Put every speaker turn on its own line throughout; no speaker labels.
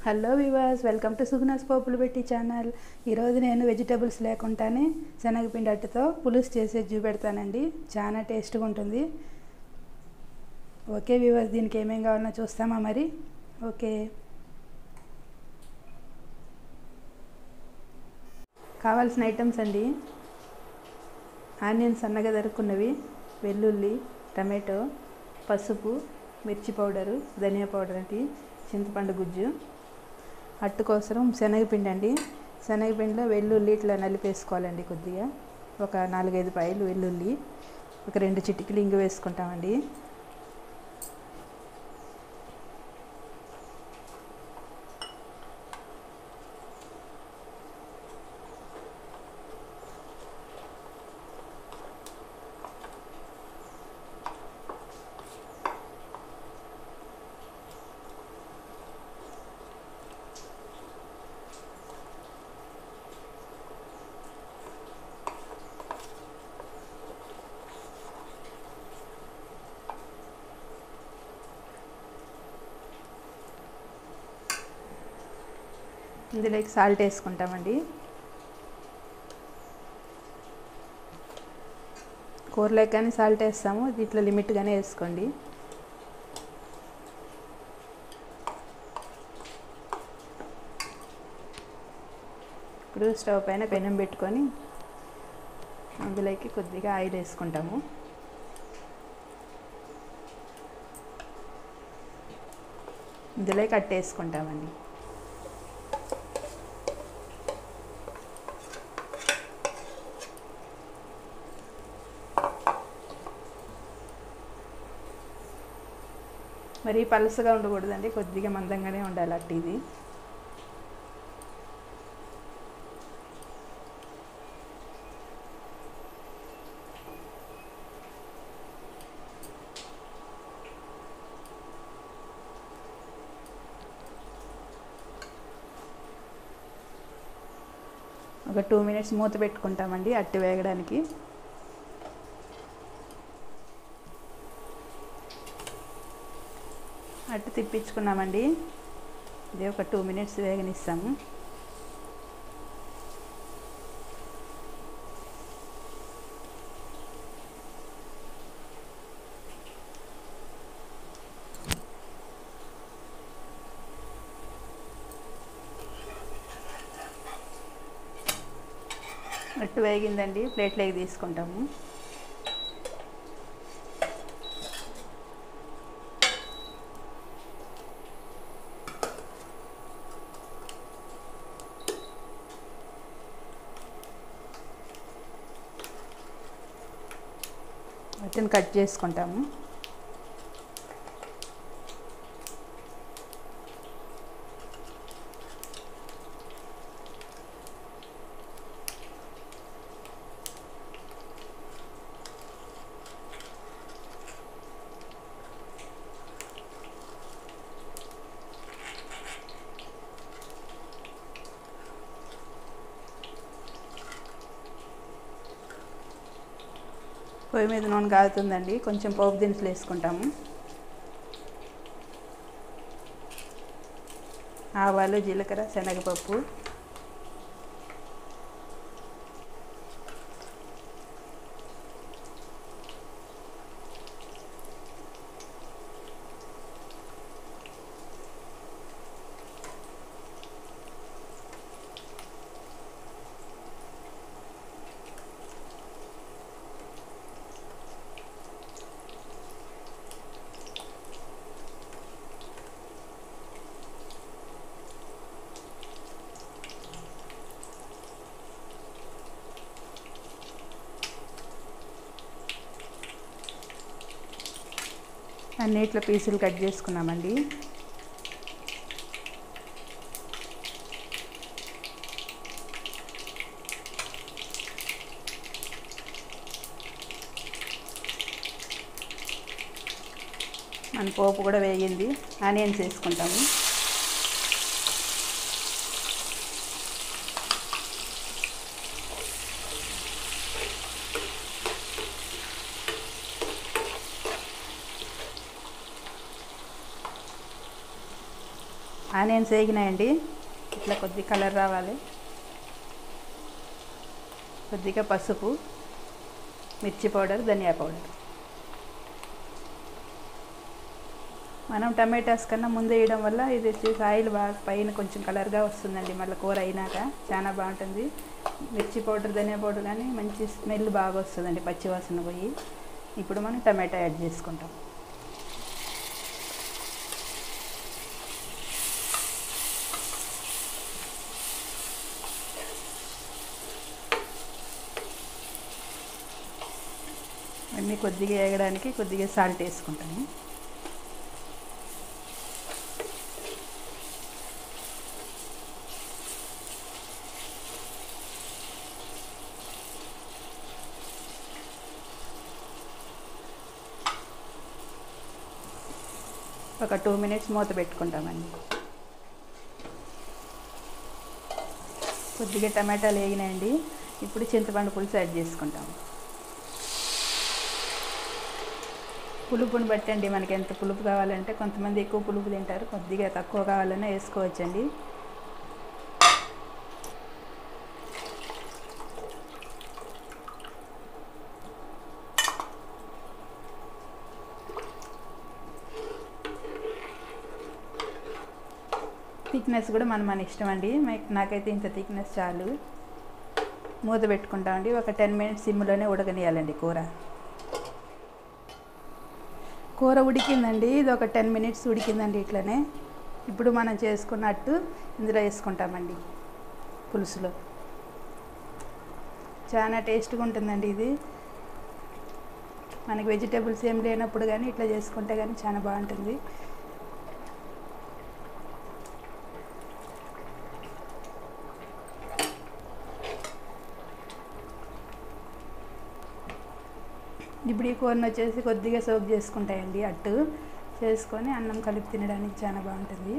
hello వివాస్ welcome to సుగుణాస్ పోపులు పెట్టి ఛానల్ ఈరోజు నేను వెజిటేబుల్స్ లేకుండానే శనగపిండి అట్టుతో పులుసు చేసేది చూపెడతానండి చాలా టేస్ట్గా ఉంటుంది ఓకే వివాస్ దీనికి ఏమేం కావాలో చూస్తామా మరి ఓకే కావాల్సిన ఐటమ్స్ అండి ఆనియన్స్ సన్నగా తరుక్కున్నవి వెల్లుల్లి టమాటో పసుపు మిర్చి పౌడరు ధనియా పౌడర్ అండి చింతపండు గుజ్జు అట్టు కోసం శనగపిండి అండి శనగపిండిలో వెల్లుల్లి ఇట్లా నలిపేసుకోవాలండి కొద్దిగా ఒక నాలుగైదు పాయలు వెల్లుల్లి ఒక రెండు చిటికలు ఇంగు వేసుకుంటామండి ఇందులోకి సాల్ట్ వేసుకుంటామండి కూరలోకి కానీ సాల్ట్ వేస్తాము దీంట్లో లిమిట్గానే వేసుకోండి ఇప్పుడు స్టవ్ పైన పెనం పెట్టుకొని అందులోకి కొద్దిగా ఆయిల్ వేసుకుంటాము ఇందులోకి కట్టేసుకుంటామండి మరి పలుసగా ఉండకూడదండి కొద్దిగా మందంగానే ఉండాలి అట్టి ఇది ఒక టూ మినిట్స్ మూత పెట్టుకుంటామండి అట్టి వేగడానికి అట్టు తిప్పించుకున్నామండి ఇది ఒక టూ మినిట్స్ వేగనిస్తాము అట్టు వేగిందండి ప్లేట్లోకి తీసుకుంటాము వాటిని కట్ చేసుకుంటాము పొయ్యి మీద నూనె కాగుతుందండి కొంచెం పోపు దినుసులు వేసుకుంటాము ఆవాలు జీలకర్ర శనగపప్పు అన్నిట్లో పీసులు కట్ చేసుకున్నామండి మన పోపు కూడా వేగింది ఆనియన్స్ వేసుకుంటాము ఆనియన్స్ వేగినాయండి ఇట్లా కొద్ది కలర్ రావాలి కొద్దిగా పసుపు మిర్చి పౌడర్ ధనియా పౌడర్ మనం టమాటాస్ కన్నా ముందు వేయడం వల్ల ఇది వచ్చేసి ఆయిల్ బాగా పైన కొంచెం కలర్గా వస్తుందండి మళ్ళీ కూర అయినాక చాలా బాగుంటుంది మిర్చి పౌడర్ ధనియా పౌడర్ కానీ మంచి స్మెల్ బాగా వస్తుందండి పచ్చివాసన పోయి ఇప్పుడు మనం టమాటా యాడ్ చేసుకుంటాం అన్నీ కొద్దిగా వేగడానికి కొద్దిగా సాల్ట్ వేసుకుంటాము ఒక టూ మినిట్స్ మూత పెట్టుకుంటామండి కొద్దిగా టమాటాలు వేగినాయండి ఇప్పుడు చింతపండు పులుసు యాడ్ చేసుకుంటాము పులుపుని బట్టండి మనకి ఎంత పులుపు కావాలంటే కొంతమంది ఎక్కువ పులుపు తింటారు కొద్దిగా తక్కువ కావాలన్నా వేసుకోవచ్చండి థిక్నెస్ కూడా మన మన ఇష్టం అండి నాకైతే ఇంత థిక్నెస్ చాలు మూత పెట్టుకుంటామండి ఒక టెన్ మినిట్స్ సిమ్లోనే ఉడకనియాలండి కూర కూర ఉడికిందండి ఇది ఒక టెన్ మినిట్స్ ఉడికిందండి ఇట్లనే ఇప్పుడు మనం చేసుకున్నట్టు ఇందులో వేసుకుంటామండి పులుసులో చాలా టేస్ట్గా ఉంటుందండి ఇది మనకి వెజిటేబుల్స్ ఏం లేనప్పుడు కానీ ఇట్లా చేసుకుంటే కానీ చాలా బాగుంటుంది ఇప్పుడు ఈ కూరను వచ్చేసి కొద్దిగా సోక్ చేసుకుంటాయండి అట్టు చేసుకొని అన్నం కలిపి తినడానికి చాలా బాగుంటుంది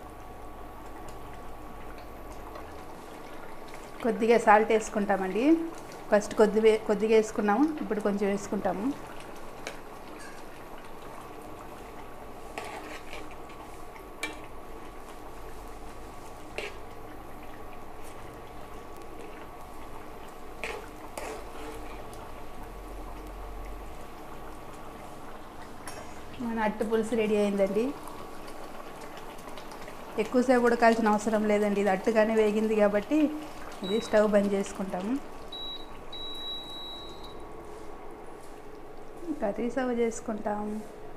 కొద్దిగా సాల్ట్ వేసుకుంటామండి ఫస్ట్ కొద్ది కొద్దిగా వేసుకున్నాము ఇప్పుడు కొంచెం వేసుకుంటాము మన అట్టు పులుసు రెడీ అయిందండి ఎక్కువసేపు ఉడకాల్సిన అవసరం లేదండి ఇది అట్టుగానే వేగింది కాబట్టి ఇది స్టవ్ బంద్ చేసుకుంటాము కర్రీ సర్వ్ చేసుకుంటాము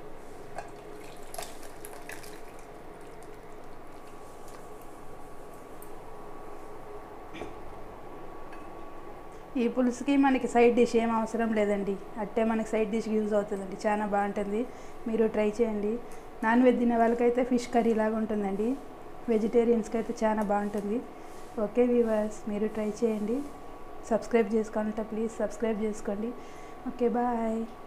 ఈ పులుసుకి మనకి సైడ్ డిష్ ఏం అవసరం లేదండి అట్టే మనకి సైడ్ డిష్ యూజ్ అవుతుందండి చాలా బాగుంటుంది మీరు ట్రై చేయండి నాన్ వెజ్ తినే వాళ్ళకైతే ఫిష్ కర్రీ లాగా ఉంటుందండి వెజిటేరియన్స్కి అయితే చాలా బాగుంటుంది ఓకే వ్యూవర్స్ మీరు ట్రై చేయండి సబ్స్క్రైబ్ చేసుకోవాలంటే ప్లీజ్ సబ్స్క్రైబ్ చేసుకోండి ఓకే బాయ్